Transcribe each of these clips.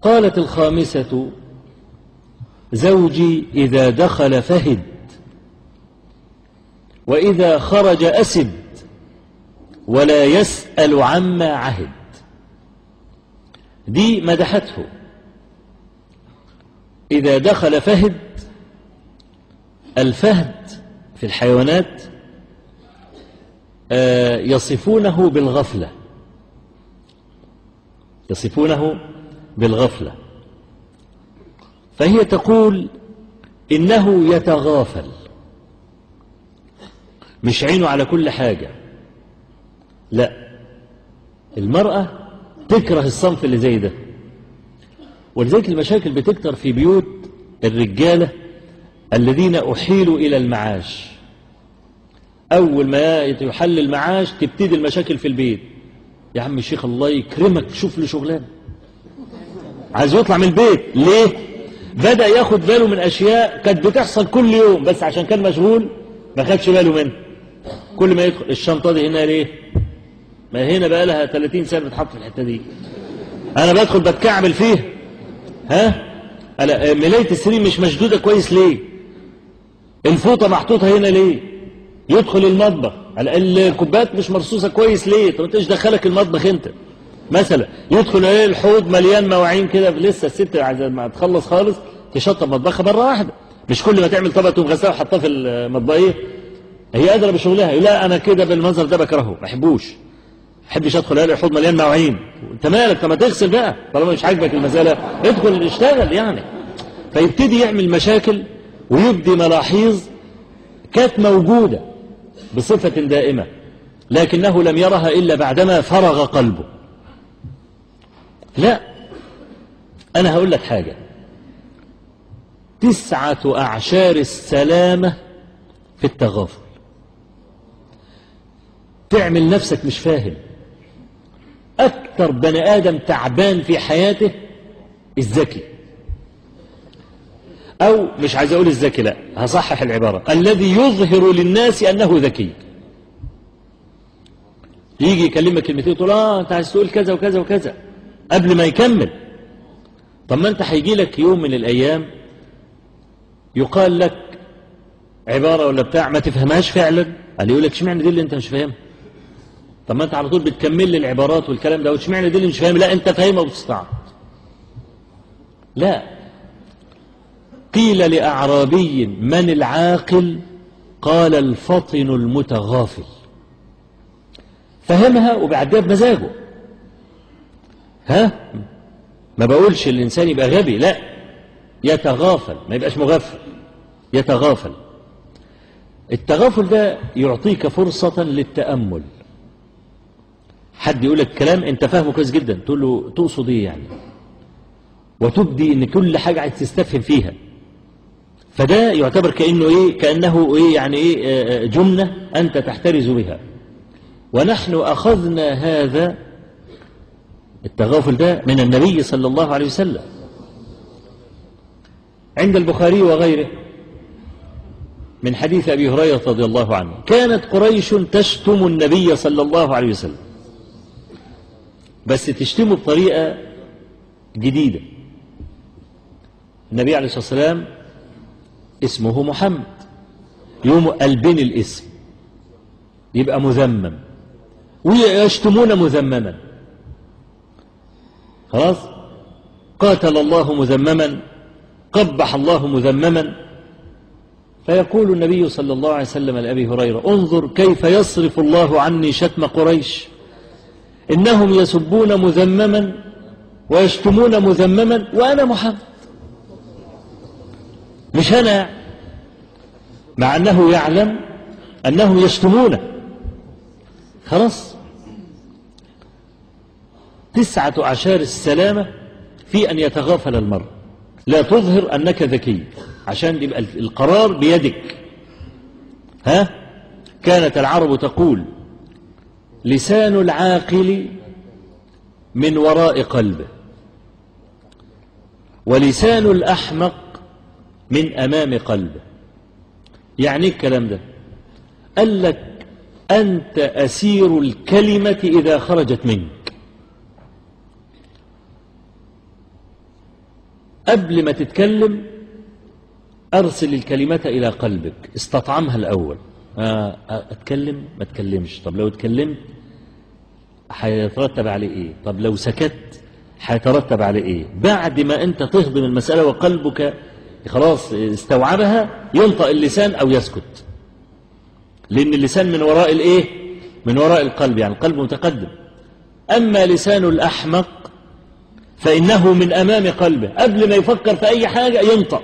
قالت الخامسة زوجي إذا دخل فهد وإذا خرج أسد ولا يسأل عما عهد دي مدحته إذا دخل فهد الفهد في الحيوانات آه، يصفونه بالغفلة يصفونه بالغفلة فهي تقول إنه يتغافل مش عينه على كل حاجة لا المرأة تكره الصنف اللي زي ده ولذلك المشاكل بتكتر في بيوت الرجالة الذين أحيلوا إلى المعاش أول ما يحل المعاش تبتدي المشاكل في البيت يا عم الشيخ الله يكرمك شوف له شغلانة عايز يطلع من البيت ليه بدأ ياخد باله من أشياء كانت بتحصل كل يوم بس عشان كان مشغول ما خدش باله منها كل ما يدخل الشنطة دي هنا ليه ما هنا بقى لها 30 سنة بتحط في الحتة دي أنا بدخل بتكعبل فيها ها أنا ملاية السرير مش مشدودة كويس ليه الفوطة محطوطة هنا ليه يدخل المطبخ الكوبايات مش مرصوصة كويس ليه طب انت ايش دخلك المطبخ انت مثلا يدخل ايه الحوض مليان مواعين كده لسه الست عايزه ما تخلص خالص تشطب مطبخها مره واحده مش كل ما تعمل طبق تقوم غسلها وحطها في المطبخيه هي قادره بشغلها لا انا كده بالمنظر ده بكرهه ما احبوش ما احبش ادخل الاقي الحوض مليان مواعين انت مالك طب ما تغسل بقى طالما مش عاجبك المساله ادخل اشتغل يعني فيبتدي يعمل مشاكل ويبدي ملاحظ كانت موجوده بصفه دائمه لكنه لم يرها الا بعدما فرغ قلبه لا أنا هقول لك حاجة تسعة أعشار السلامة في التغافل تعمل نفسك مش فاهم أكثر بني آدم تعبان في حياته الذكي أو مش عايز أقول الذكي لا هصحح العبارة الذي يظهر للناس أنه ذكي يجي يكلمك كلمتين تقول اه انت عايز تقول كذا وكذا وكذا قبل ما يكمل طب ما انت هيجي لك يوم من الايام يقال لك عبارة ولا بتاع ما تفهمهاش فعلا قال يقول لك اشمعنى دي اللي انت مش فاهمها طب ما انت على طول بتكمل لي العبارات والكلام ده واشمعنى دي اللي مش فاهمها لا انت فاهمها وبتستعب لا قيل لأعرابي من العاقل قال الفطن المتغافل فهمها وبعدها بمزاجه ها ما بقولش الإنسان يبقى غبي لا يتغافل ما يبقاش مغفل يتغافل التغافل ده يعطيك فرصة للتأمل حد يقول لك كلام انت فاهمه كويس جدا تقول له تقصد ايه يعني وتبدي ان كل حاجة عايز تستفهم فيها فده يعتبر كأنه ايه كأنه ايه يعني ايه جملة انت تحترز بها ونحن اخذنا هذا التغافل ده من النبي صلى الله عليه وسلم عند البخاري وغيره من حديث أبي هريرة رضي الله عنه كانت قريش تشتم النبي صلى الله عليه وسلم بس تشتمه بطريقة جديدة النبي عليه الصلاة والسلام اسمه محمد يوم قلبين الاسم يبقى مذمم ويشتمون مذمما خلاص قاتل الله مذمما قبح الله مذمما فيقول النبي صلى الله عليه وسلم لأبي هريرة انظر كيف يصرف الله عني شتم قريش إنهم يسبون مذمما ويشتمون مذمما وأنا محمد مش أنا مع أنه يعلم أنهم يشتمونه خلاص تسعة أعشار السلامة في أن يتغافل المرء لا تظهر أنك ذكي عشان يبقى القرار بيدك ها كانت العرب تقول لسان العاقل من وراء قلبه ولسان الأحمق من أمام قلبه يعني الكلام ده قال لك أنت أسير الكلمة إذا خرجت منك قبل ما تتكلم أرسل الكلمة إلى قلبك استطعمها الأول آه، أتكلم ما تكلمش طب لو اتكلمت هيترتب عليه إيه طب لو سكت هيترتب عليه إيه بعد ما أنت تهضم المسألة وقلبك خلاص استوعبها ينطق اللسان أو يسكت لأن اللسان من وراء الإيه من وراء القلب يعني القلب متقدم أما لسان الأحمق فإنه من أمام قلبه قبل ما يفكر في أي حاجة ينطق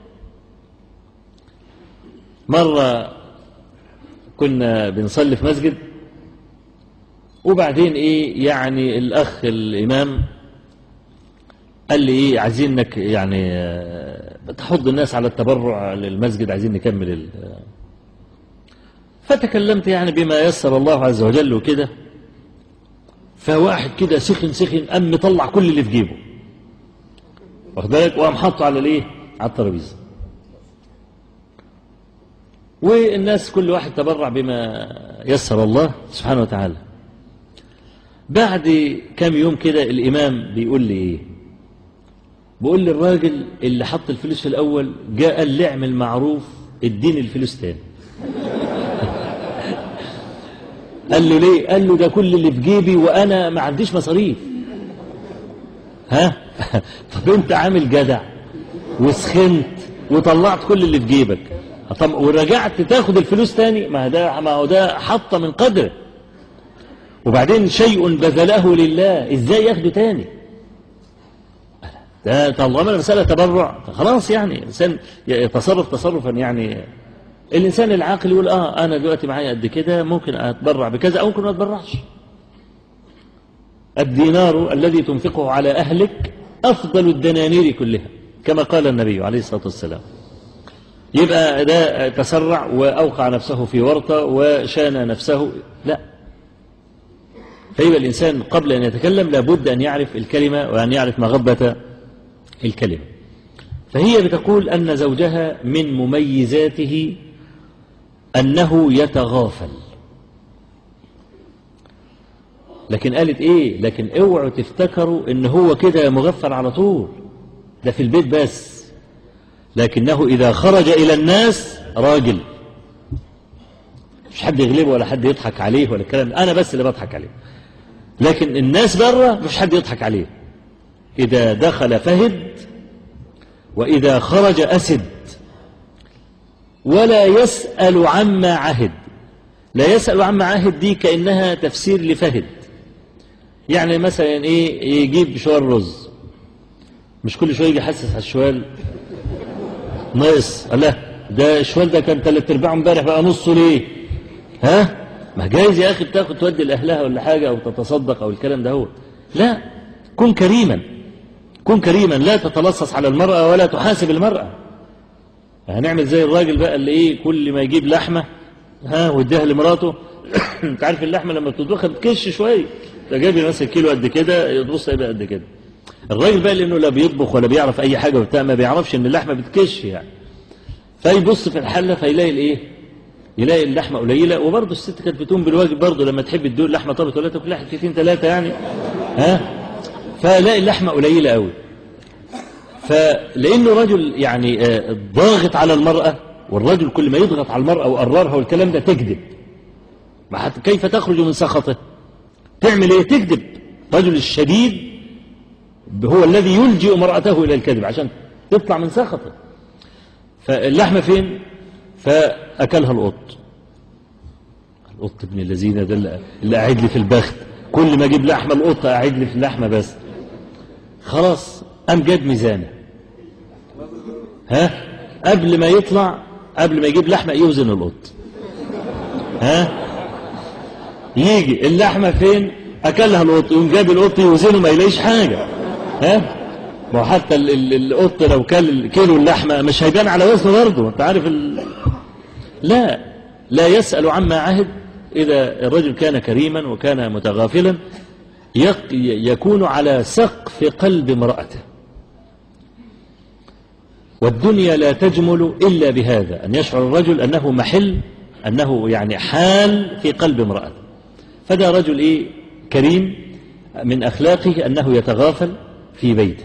مرة كنا بنصلي في مسجد وبعدين ايه يعني الاخ الامام قال لي ايه عايزينك يعني آه، تحض الناس على التبرع للمسجد عايزين نكمل ال... فتكلمت يعني بما يسر الله عز وجل وكده فواحد كده سخن سخن قام مطلع كل اللي في جيبه واخد بالك وقام حاطه على الايه على الترابيزه والناس كل واحد تبرع بما يسر الله سبحانه وتعالى بعد كام يوم كده الإمام بيقول لي إيه بيقول لي الراجل اللي حط الفلوس في الأول جاء قال لي اعمل معروف اديني الفلوس تاني قال له ليه قال له ده كل اللي في جيبي وأنا ما عنديش مصاريف ها طب انت عامل جدع وسخنت وطلعت كل اللي في جيبك طب ورجعت تاخد الفلوس تاني ما ده ما هو ده حط من قدره وبعدين شيء بذله لله ازاي ياخده تاني ده طالما المسألة تبرع خلاص يعني الإنسان يتصرف تصرفا يعني الإنسان العاقل يقول آه أنا دلوقتي معايا قد كده ممكن أتبرع بكذا أو ممكن ما أتبرعش الدينار الذي تنفقه على أهلك أفضل الدنانير كلها كما قال النبي عليه الصلاة والسلام يبقى ده تسرع وأوقع نفسه في ورطة وشان نفسه لا فيبقى الإنسان قبل أن يتكلم لابد أن يعرف الكلمة وأن يعرف مغبة الكلمة فهي بتقول أن زوجها من مميزاته أنه يتغافل لكن قالت إيه لكن اوعوا تفتكروا إن هو كده مغفل على طول ده في البيت بس لكنه إذا خرج إلى الناس راجل مش حد يغلبه ولا حد يضحك عليه ولا الكلام أنا بس اللي بضحك عليه لكن الناس بره مش حد يضحك عليه إذا دخل فهد وإذا خرج أسد ولا يسأل عما عهد لا يسأل عما عهد دي كأنها تفسير لفهد يعني مثلا إيه يجيب شوال رز مش كل شوية يجي يحسس على الشوال ناقص لا ده الشوال ده كان ثلاث ارباعه امبارح بقى نصه ليه ها ما جايز يا اخي بتاخد تودي لاهلها ولا حاجه او تتصدق او الكلام ده هو لا كن كريما كن كريما لا تتلصص على المراه ولا تحاسب المراه هنعمل زي الراجل بقى اللي ايه كل ما يجيب لحمه ها ويديها لمراته انت عارف اللحمه لما بتطبخها بتكش شويه ده جايب مثلا كيلو قد كده يبص يبقى قد كده الراجل بقى لانه لا بيطبخ ولا بيعرف اي حاجه وبتاع ما بيعرفش ان اللحمه بتكش يعني فيبص في الحله فيلاقي الايه يلاقي اللحمه قليله وبرضه الست كانت بتقوم بالواجب برضه لما تحب تدور لحمه طبت ولا تاكل حتتين ثلاثه يعني ها فلاقي اللحمه قليله قوي فلانه رجل يعني آه، ضاغط على المراه والرجل كل ما يضغط على المراه وقررها والكلام ده تكذب ما حت- كيف تخرج من سخطه تعمل ايه تكذب رجل الشديد هو الذي يلجئ امرأته إلى الكذب عشان تطلع من سخطه فاللحمة فين فأكلها القط القط ابن الذين ده اللي- اللي قاعد لي في البخت كل ما اجيب لحمة القط قاعد لي في اللحمة بس خلاص قام جاب ميزانه ها قبل ما يطلع قبل ما يجيب لحمة يوزن القط ها يجي اللحمة فين أكلها القط يقوم جاب القط يوزنه ما يلاقيش حاجة ها ما هو حتى ال- ال- القط لو كل كيلو اللحمة مش هيبان على وزنه برضه أنت عارف ال... لا لا يسأل عما عهد إذا الرجل كان كريما وكان متغافلا يق... يكون على سقف قلب امرأته والدنيا لا تجمل إلا بهذا أن يشعر الرجل أنه محل أنه يعني حال في قلب امرأته فده رجل إيه كريم من أخلاقه أنه يتغافل في بيته